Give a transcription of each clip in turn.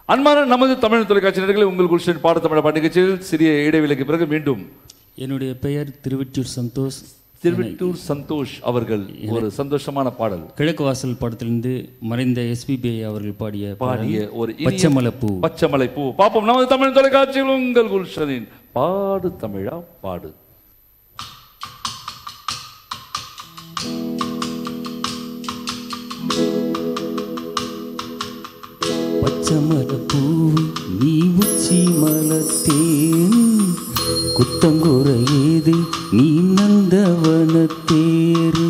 அன்பான நமது தமிழ் தொலைக்காட்சி நேயர்களே உங்கள் குல்ஷன் பாடத்தமிழ பாட்டு நிகழ்ச்சியில் சிறிய இடைவேளைக்கு பிறகு மீண்டும் என்னுடைய பெயர் திருவெற்றியூர் சந்தோஷ் திருவிட்டூர் சந்தோஷ் அவர்கள் ஒரு சந்தோஷமான பாடல் கிழக்கு வாசல் படத்திலிருந்து மறைந்த எஸ்பிபி அவர்கள் பாடிய பாடிய ஒரு இனிய பச்சைமலைப்பூ பச்சைமலை பூ பாப்போம் நமது தமிழ் தொலைக்காட்சியில் உங்கள் குல்ஷனின் பாடு தமிழா பாடு பச்சைமலைப்பூ நீ உச்சி மலத்தேன் குத்தங்குற ஏது நீ நந்தவன தேரு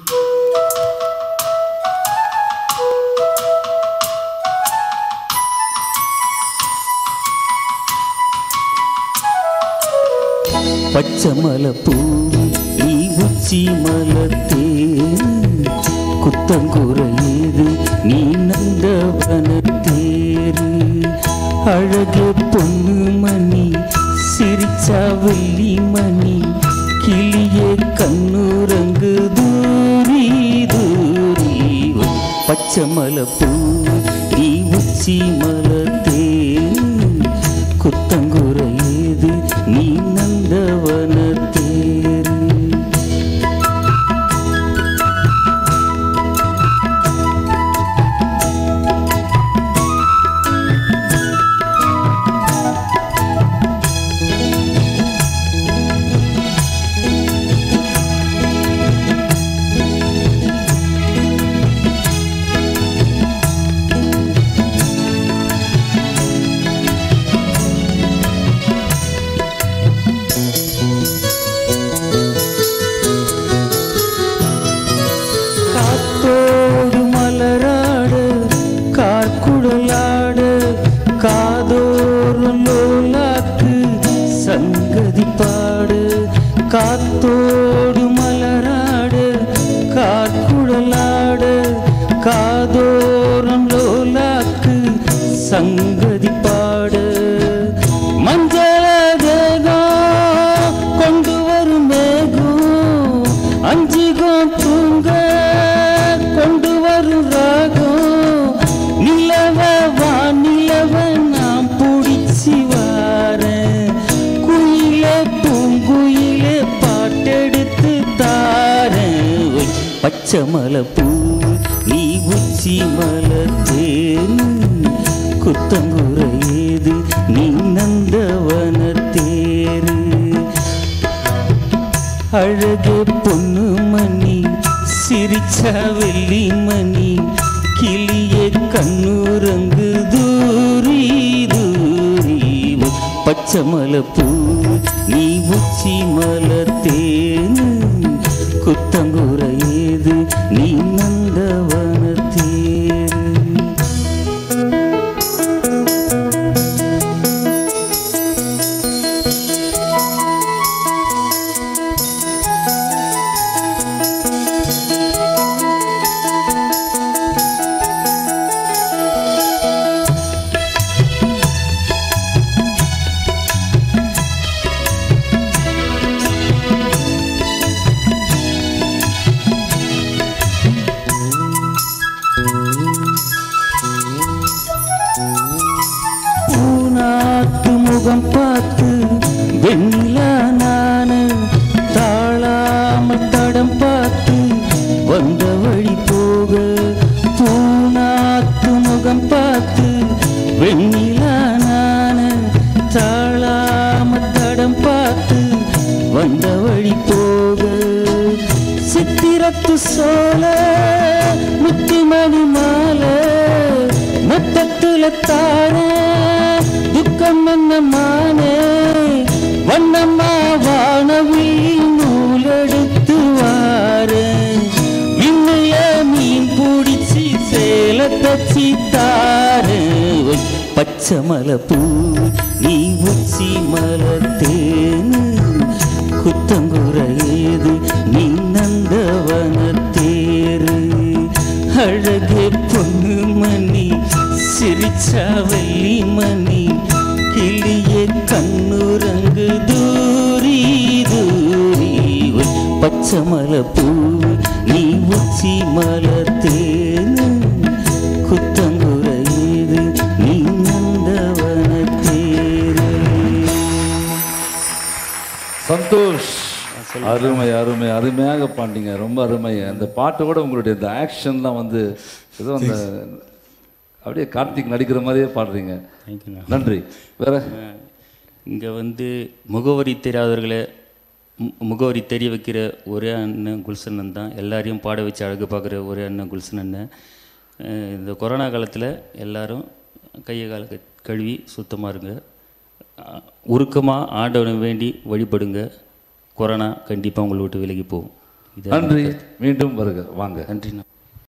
பச்சைமலைப்பூ நீ உச்சி மலத்தேன் குத்தங்குற ஏது நீ நந்தவன தேரு அழகு பொண்ணு மணி சிரிச்சா வெள்ளி மணி கிளியே கண்ணுரங்கு தூரி தூரி பச்சை மலைப்பூ நீ உச்சி மலத்தேன் குத்தங்குற ஏது நீ நந்தவன தேரு காத்தோடு மலராடு கார்குடலாடு காதோறு லோலாக்கு சங்கதி பாடு காத்தோடு மலராடு கார்குடலாடு காதோறும் லோலாக்கு சங்கதி பாடு மஞ்சள தேகம் கொண்டு வரும் மேகம் அஞ்சிகம் தூங்க கொண்டு வரும் ராகம் நிலவ வா நிலவ நாம் பிடிச்சி வாரேன் குயிலே பூங்குயிலே பாட்டெடுத்து தாரேன் ஒய், பச்சை மலை பூ நீ உச்சி மலை தேன் குத்தங்குற ஏது நீ நந்தவன தேரு அழகு பொண்ணு மணி சிரிச்சா வெள்ளி மணி கிளிய கண்ணுரங்கு தூரி தூரி பச்சை மலை பூ நீ உச்சி மலை தேனு குத்தங்குற ஏது நீ நந்தவன தேரு பூநாட்டு முகம் பார்த்து வெண்ணிலா நானு தாழாமல் தடம் பார்த்து வந்த வழி போக பூநாட்டு முகம் பார்த்து வெண்ணிலா நானு தாழாமல் தடம் பார்த்து வந்த வழி போக சித்திரத்து சோல முத்திமணி மாலை மொத்தத்துல தானே துக்கம் என்ன மானே வண்ணம்மா வானவி நூலெடுத்து வாரு இன்னைய மீன் பிடிச்சி சேல தச்சி தாரு ஒய், பச்சை மலை பூ நீ உச்சி மலை தேனு குத்தங்குற ஏது நீ நந்தவன தேரு அழகே பொண்ணு மணி சிரிச்சா வெள்ளி மணி கிளிய கண்ணுரங்கு தூரி தூரி ஒய், பச்சை மலை பூ நீ உச்சி மலை தேனு குத்தங்குற ஏது நீ நந்த சந்தோஷ் அருமை அருமை அருமையாக பாண்டிங்க ரொம்ப அருமை அந்த பாட்டு கூட உங்களுடைய இந்த ஆக்ஷன்லாம் வந்து ஏதோ அந்த அப்படியே கார்த்திக் நடிக்கிற மாதிரியே பாடுறீங்க தேங்க்யூண்ணா நன்றி வேற இங்கே வந்து முகவரி தெரியாதவர்களை மு- முகவரி தெரிய வைக்கிற ஒரே அண்ணன் குல்சன் தான் எல்லாரையும் பாட வச்சு அழகு பார்க்குற ஒரே அண்ணன் குல்சன் அண்ணன் அஹ் இந்த கொரோனா காலத்தில் எல்லாரும் கையை கால க- கழுவி சுத்தமாக இருங்க அஹ் உருக்கமாக ஆண்டவனை வேண்டி வழிபடுங்க கொரோனா கண்டிப்பாக உங்களை விட்டு விலகி போகும் இது நன்றி மீண்டும் வருக வாங்க நன்றிண்ணா